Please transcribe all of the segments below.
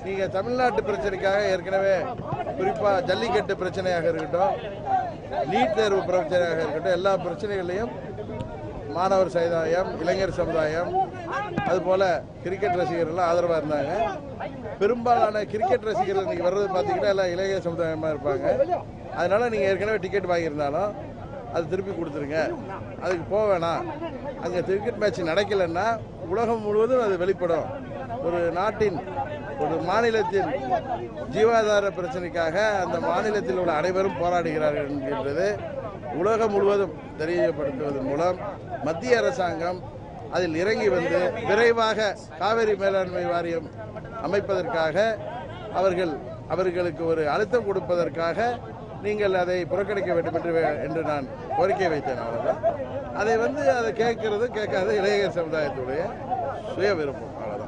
நீங்கள் தமிழ்நாட்டு பிரச்சனைக்காக ஏற்கனவே குறிப்பாக ஜல்லிக்கட்டு பிரச்சனையாக இருக்கட்டும் நீட் தேர்வு பிரச்சனையாக இருக்கட்டும் எல்லா பிரச்சனைகளையும் மாணவர் சமுதாயம் இளைஞர் சமுதாயம் அதுபோல் கிரிக்கெட் ரசிகர்கள்லாம் ஆதரவாக இருந்தாங்க பெரும்பாலான கிரிக்கெட் ரசிகர்கள் இன்னைக்கு வர்றது பார்த்தீங்கன்னா எல்லாம் இளைஞர் சமுதாயமாக இருப்பாங்க அதனால நீங்கள் ஏற்கனவே டிக்கெட் வாங்கியிருந்தாலும் அது திருப்பி கொடுத்துருங்க அதுக்கு போக வேணாம் அங்கே கிரிக்கெட் மேட்ச் நடக்கலைன்னா உலகம் முழுவதும் அது வெளிப்படும் ஒரு நாட்டின் ஒரு மாநிலத்தின் ஜீவாதார பிரச்சனைக்காக அந்த மாநிலத்தில் உள்ள அனைவரும் போராடுகிறார்கள் என்கின்றது உலகம் முழுவதும் தெரியப்படுத்துவதன் மூலம் மத்திய அரசாங்கம் அதில் இறங்கி வந்து விரைவாக காவிரி மேலாண்மை வாரியம் அமைப்பதற்காக அவர்கள் அவர்களுக்கு ஒரு அழுத்தம் கொடுப்பதற்காக நீங்கள் அதை புறக்கணிக்க வேண்டும் என்று வே- என்று நான் கோரிக்கை வைத்தேன் அவ்வளவுதான் அதை வந்து அதை கேட்கறது கேட்காத இளைஞர் சமுதாயத்துடைய சுய விருப்பம் அவ்வளவுதான்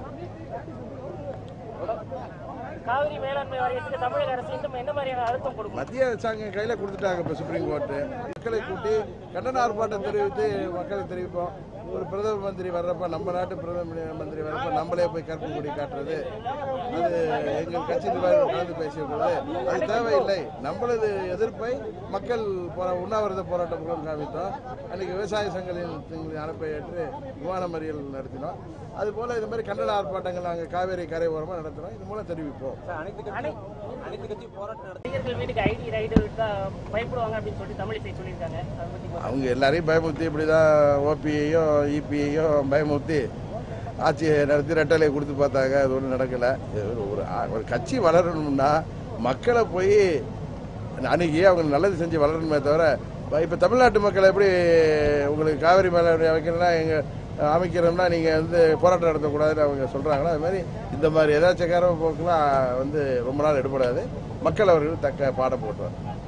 காவிரி மேலாண்மை வாரியத்துக்கு தமிழக அரசு இன்னும் என்ன மாதிரியான அழுத்தம் கொடுக்கும் மத்திய அரசாங்கம் கையில் கொடுத்துட்டாங்க இப்போ சுப்ரீம் கோர்ட்டு மக்களை கூட்டி கண்டன ஆர்ப்பாட்டம் தெரிவித்து மக்களுக்கு தெரிவிப்போம் ஒரு பிரதம மந்திரி வர்றப்ப நம்ம நாட்டு பிரதம மந்திரி வர்றப்ப நம்மளே போய் கருப்பு கொடி காட்டுறது அது எங்கள் கட்சி நிர்வாகிகள் கலந்து பேசிய போது அது தேவையில்லை நம்மளது எதிர்ப்பை மக்கள் போரா உண்ணாவிரத போராட்டம் மூலம் காமித்தோம் அன்னைக்கு விவசாய சங்கங்களின் அனுப்பை ஏற்று விமான மறியல் நடத்தினோம் அதுபோல் இது மாதிரி கண்டன ஆர்ப்பாட்டங்கள் நாங்கள் காவேரி கரை ஓரமாக நடத்துகிறோம் இது மூலம் தெரிவிப்போம் இளைஞர்கள் வீட்டுக்கு ஐடி ரைடு விட்டா பயப்படுவாங்க அப்படின்னு சொல்லி தமிழிசை சொல்லியிருக்காங்க அதை பத்தி அவங்க எல்லாரையும் பயமுறுத்தி இப்படி தான் ஓபியையும் இபியையும் பயமுறுத்தி ஆட்சியை நடத்தி ரெட்டலையை கொடுத்து பார்த்தாங்க அது ஒன்றும் நடக்கலை இது ஒரு- ஒரு ஒரு கட்சி வளரணும்னா மக்களை போய் அணுகி அவங்க நல்லது செஞ்சு வளரணுமே தவிர இப்போ தமிழ்நாட்டு மக்களை எப்படி உங்களுக்கு காவிரி மேலே வைக்கணும்னா எங்கள் அமைக்கிறோம்னா நீங்கள் வந்து போராட்டம் நடத்தக்கூடாதுன்னு அவங்க சொல்கிறாங்களோ அது மாதிரி இந்த மாதிரி ஏதாச்சும் காரணம் போக்குலாம் வந்து ரொம்ப நாள் எடுபடாது மக்கள் அவர்கள் தக்க பாடம் போட்டுருவாங்க